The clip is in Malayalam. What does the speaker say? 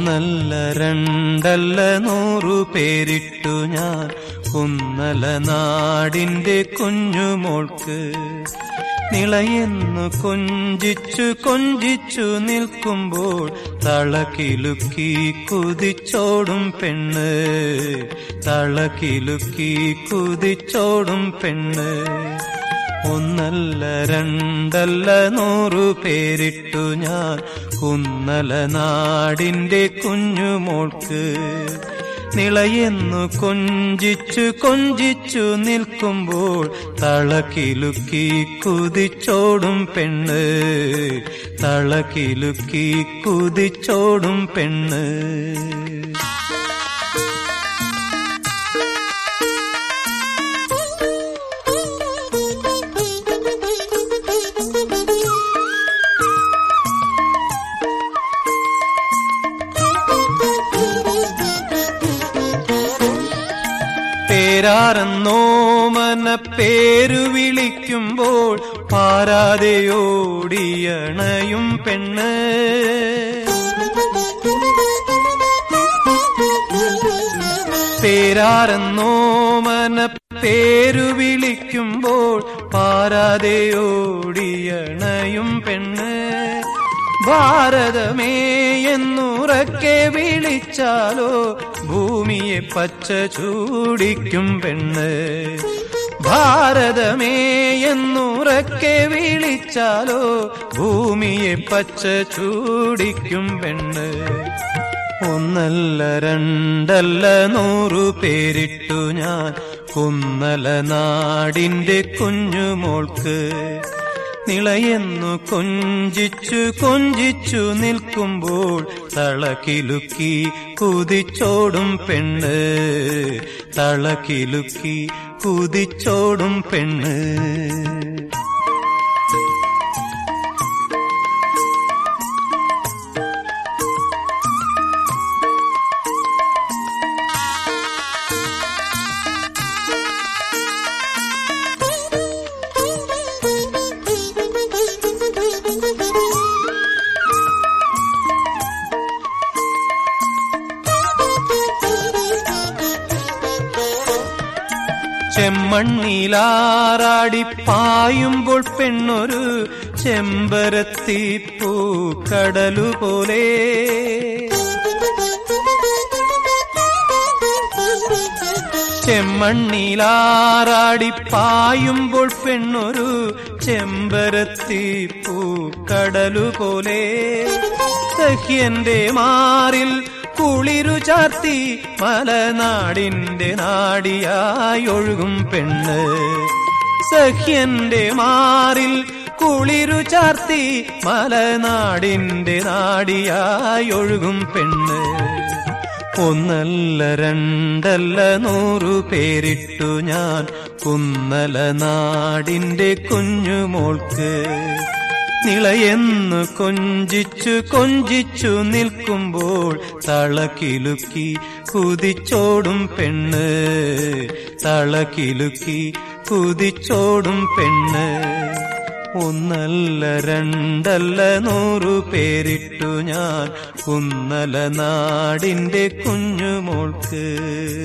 ഒന്നല്ല രണ്ടല്ല നൂറു പേരിട്ടു ഞാൻ കുന്നല നാടിന്റെ കുഞ്ഞുമോൾക്ക് നിളയെന്നു കൊഞ്ചിച്ചു കൊഞ്ചിച്ചു നിൽക്കുമ്പോൾ തളകിലുക്കി കുതിച്ചോടും പെണ്ണ് തളകിലുക്കി കുതിച്ചോടും പെണ്ണ് ഒന്നല്ല രണ്ടല്ല നൂറു പേരിട്ടു ഞാൻ കുന്നല നാടിന്റെ കുഞ്ഞുമോൾക്ക് നിളയെന്നു കൊഞ്ചിച്ചു കൊഞ്ചിച്ചു നിൽക്കുമ്പോൾ തളകിലുക്കി കുതിച്ചോടും പെണ്ണ് തളകിലുക്കി കുതിച്ചോടും പെണ്ണ് പേരാറന്നോമന പേരു വിളിക്കുമ്പോൾ പാരാതെയോടിയണയും പെണ്ണ് പേരാറന്നോമന പേരു വിളിക്കുമ്പോൾ പാരാതെയോടിയണയും പെണ്ണ് ഭാരതമേ എന്നുറക്കെ വിളിച്ചാലോ ഭൂമിയെ പച്ച ചൂടിക്കും പെണ്ണ് ഭാരതമേ എന്നുറക്കെ വിളിച്ചാലോ ഭൂമിയെ പച്ച ചൂടിക്കും പെണ്ണ് ഒന്നല്ല രണ്ടല്ല നൂറു പേരിട്ടു ഞാൻ കുന്നല നാടിന്റെ കുഞ്ഞുമോൾക്ക് നിളയെന്നു കൊഞ്ചിച്ചു കൊഞ്ചിച്ചു നിൽക്കുമ്പോൾ തളകിലുക്കി കുതിച്ചോടും പെണ്ണ് തളകിലുക്കി കുതിച്ചോടും പെണ്ണ് ചെമ്മണ്ണിലാറാടി പായുമ്പോൾ പെണ്ണൊരു ചെമ്പരത്തി പൂക്കടലുപോലെ ചെമ്മണ്ണിലാറാടി പായുമ്പോൾ പെണ്ണൊരു ചെമ്പരത്തി പൂക്കടലുപോലെ സഖ്യന്റെ മാറിൽ കുളിരു ചാർത്തി മലനാടിന്റെ നാടിയായി ഒഴുകും പെണ്ണ് സഖ്യന്റെ മാറിൽ കുളിരു ചാർത്തി മലനാടിന്റെ നാടിയായി ഒഴുകും പെണ്ണ് ഒന്നല്ല രണ്ടല്ല നൂറു പേരിട്ടു ഞാൻ കുന്നല നാടിന്റെ കുഞ്ഞുമോൾക്ക് നിളയെന്നു കൊഞ്ചിച്ചു കൊഞ്ചിച്ചു നിൽക്കുമ്പോൾ തളകിലുക്കി കുതിച്ചോടും പെണ്ണ് തളകിലുക്കി കുതിച്ചോടും പെണ്ണ് ഒന്നല്ല രണ്ടല്ല നൂറു പേരിട്ടു ഞാൻ കുന്നല നാടിന്റെ കുഞ്ഞുമോൾക്ക്